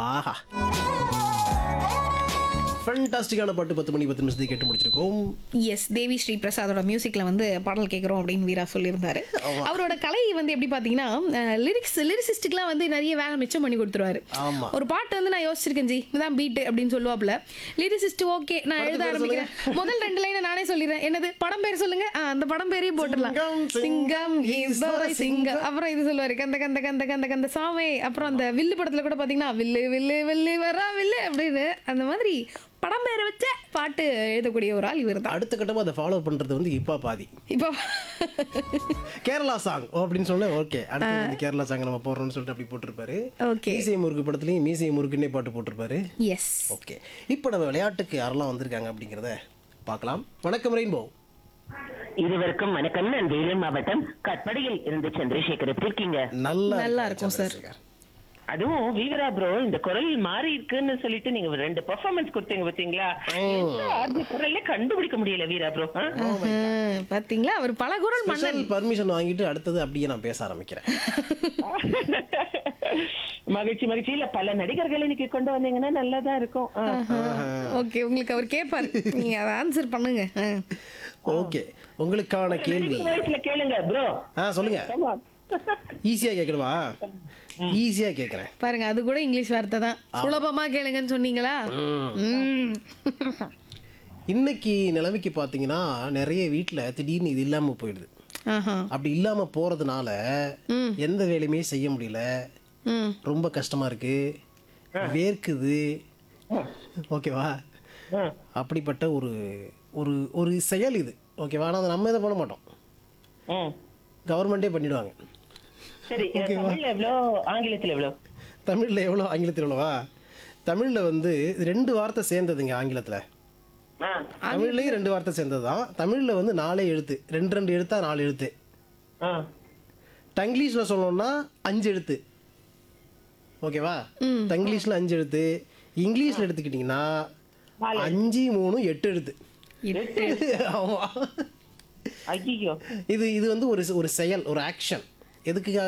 ஆஹா ஃபண்டாஸ்டிக்கான பாட்டு பத்து மணி பத்து நிமிஷத்துக்கு கேட்டு முடிச்சிருக்கோம் எஸ் தேவி ஸ்ரீ பிரசாதோட மியூசிக்ல வந்து பாடல் கேட்குறோம் அப்படின்னு வீரா சொல்லியிருந்தாரு அவரோட கலை வந்து எப்படி பார்த்தீங்கன்னா லிரிக்ஸ் லிரிசிஸ்டுக்குலாம் வந்து நிறைய வேலை மிச்சம் பண்ணி கொடுத்துருவாரு ஆமா ஒரு பாட்டு வந்து நான் யோசிச்சிருக்கேன் ஜி இதான் பீட் அப்படின்னு சொல்லுவாப்ல லிரிசிஸ்ட் ஓகே நான் எழுத பேர் ஆரம்பிக்கிறேன் முதல் ரெண்டு லைனை நானே சொல்லிடுறேன் என்னது படம் பேர் சொல்லுங்க ஆ, அந்த படம் பேரையும் போட்டுடலாம் சிங்கம், சிங்கம் is the சிங்கம் அப்புறம் இது சொல்லுவாரு கந்த கந்த கந்த கந்த கந்த சாமே அப்புறம் அந்த வில்லு படத்துல கூட பாத்தீங்கன்னா வில்லு வில்லு வில்லு வரா வில்லு அப்படின்னு அந்த மாதிரி படம் பேரை வச்ச பாட்டு எழுதக்கூடிய ஒரு ஆள் இவர் தான் அடுத்த கட்டமா அதை ஃபாலோ பண்றது வந்து இப்பா பாதி இப்போ கேரளா சாங் அப்படின்னு சொன்னேன் ஓகே அடுத்து வந்து கேரளா சாங் நம்ம போடுறோம்னு சொல்லிட்டு அப்படி போட்டிருப்பாரு ஓகே மீசை முறுக்கு படத்துலயும் மீசை முறுக்குன்னே பாட்டு போட்டிருப்பாரு எஸ் ஓகே இப்போ நம்ம விளையாட்டுக்கு யாரெல்லாம் வந்திருக்காங்க அப்படிங்கிறத பார்க்கலாம் வணக்கம் ரெயின்போ இருவருக்கும் வணக்கம் நான் வேலூர் மாவட்டம் கட்படியில் இருந்து சந்திரசேகர் எப்படி இருக்கீங்க நல்லா நல்லா இருக்காரு இருக்கும் சார். சந்திரசேகர். அதுவும் வீவரா ப்ரோ இந்த குரல் மாறி இருக்குன்னு சொல்லிட்டு நீங்க ரெண்டு பெர்ஃபார்மன்ஸ் கொடுத்தீங்க பாத்தீங்களா எந்த ஆர்ஜி குரல்ல கண்டுபிடிக்க முடியல வீரா ப்ரோ பாத்தீங்களா அவர் பல குரல் மன்னன் ஸ்பெஷல் பர்மிஷன் வாங்கிட்டு அடுத்தது அப்படியே நான் பேச ஆரம்பிக்கிறேன் மகிழ்ச்சி மகிழ்ச்சி இல்ல பல நடிகர்கள் இன்னைக்கு கொண்டு வந்தீங்கன்னா நல்லதா இருக்கும் ஆ. ஓகே உங்களுக்கு அவர் கேட்பாரு நீங்க அதை ஆன்சர் பண்ணுங்க ஆ. ஓகே உங்களுக்கான கேள்வி நடிகர் வயசுல கேளுங்க ப்ரோ ஆ சொல்லுங்க ஈஸியா கேட்கணுமா ஈஸியா கேட்கறேன் பாருங்க அது கூட இங்கிலீஷ் வார்த்தை தான் சுலபமா கேளுங்கன்னு சொன்னீங்களா ம். இன்னைக்கு நிலைமைக்கு பார்த்தீங்கன்னா நிறைய வீட்டில் திடீர்னு இது இல்லாமல் போயிடுது ஆஹா அப்படி இல்லாமல் போகிறதுனால எந்த வேலையுமே செய்ய முடியல ம் ரொம்ப கஷ்டமா இருக்கு வேர்க்குது ஓகேவா ஆ. அப்படிப்பட்ட ஒரு ஒரு ஒரு செயல் இது ஓகேவா ஆனால் அதை நம்ம இதை பண்ண மாட்டோம் ம். கவர்மெண்ட்டே பண்ணிடுவாங்க சரி தமிழ்ல எவ்வளோ ஆங்கிலத்துல எவ்வளோ தமிழில் எவ்வளோ ஆங்கிலத்தில் எவ்வளோவா தமிழில் வந்து இது ரெண்டு வார்த்தை சேர்ந்ததுங்க ஆங்கிலத்தில் ஆ. தமிழ்லையும் ரெண்டு வார்த்தை சேர்ந்தது தான் தமிழில் வந்து நாலே எழுத்து ரெண்டு ரெண்டு எழுத்தா நாலு எழுத்து ஆ. தங்கிலீஷில் சொல்லணும்னா அஞ்சு எழுத்து ஓகேவா தங்கிலீஷில் அஞ்சு எழுத்து இங்கிலீஷில் எடுத்துக்கிட்டிங்கன்னா அஞ்சு மூணு எட்டு எழுத்து ஆமா ஐயோ இது இது வந்து ஒரு ஒரு செயல் ஒரு ஆக்ஷன் எதுக்காக